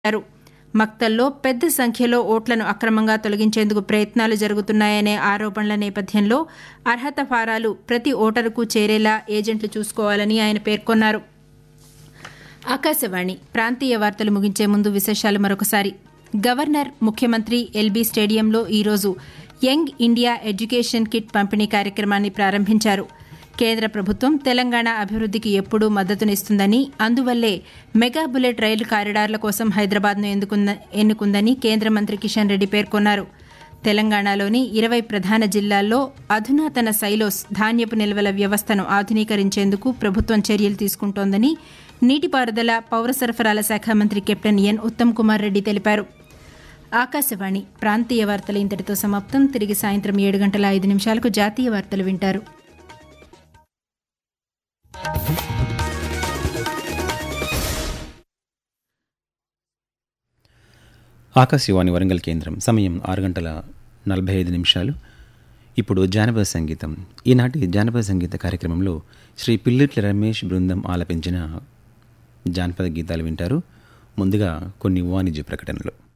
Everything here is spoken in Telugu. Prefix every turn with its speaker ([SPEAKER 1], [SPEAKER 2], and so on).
[SPEAKER 1] చేశారు మక్తల్లో పెద్ద సంఖ్యలో ఓట్లను అక్రమంగా తొలగించేందుకు ప్రయత్నాలు జరుగుతున్నాయనే ఆరోపణల నేపథ్యంలో అర్హత ఫారాలు ప్రతి ఓటరుకు చేరేలా ఏజెంట్లు చూసుకోవాలని ఆయన పేర్కొన్నారు ఆకాశవాణి ప్రాంతీయ వార్తలు ముగించే ముందు విశేషాలు మరొకసారి గవర్నర్ ముఖ్యమంత్రి ఎల్బీ స్టేడియంలో ఈరోజు యంగ్ ఇండియా ఎడ్యుకేషన్ కిట్ పంపిణీ కార్యక్రమాన్ని ప్రారంభించారు కేంద్ర ప్రభుత్వం తెలంగాణ అభివృద్దికి ఎప్పుడూ మద్దతునిస్తుందని అందువల్లే మెగా బుల్లెట్ రైలు కారిడార్ల కోసం హైదరాబాద్ను ఎన్నుకుందని కేంద్ర మంత్రి కిషన్ రెడ్డి పేర్కొన్నారు తెలంగాణలోని ఇరవై ప్రధాన జిల్లాల్లో అధునాతన సైలోస్ ధాన్యపు నిల్వల వ్యవస్థను ఆధునీకరించేందుకు ప్రభుత్వం చర్యలు తీసుకుంటోందని నీటిపారుదల పౌర సరఫరాల శాఖ మంత్రి కెప్టెన్ ఎన్ ఉత్తమ్ కుమార్ రెడ్డి తెలిపారు ఆకాశవాణి ప్రాంతీయ వార్తలు ఇంతటితో సమాప్తం తిరిగి సాయంత్రం ఏడు గంటల ఐదు నిమిషాలకు జాతీయ వార్తలు వింటారు
[SPEAKER 2] ఆకాశవాణి వరంగల్ కేంద్రం సమయం ఆరు గంటల నలభై ఐదు నిమిషాలు ఇప్పుడు జానపద సంగీతం ఈనాటి జానపద సంగీత కార్యక్రమంలో శ్రీ పిల్లిట్ల రమేష్ బృందం ఆలపించిన జానపద గీతాలు వింటారు ముందుగా కొన్ని వాణిజ్య ప్రకటనలు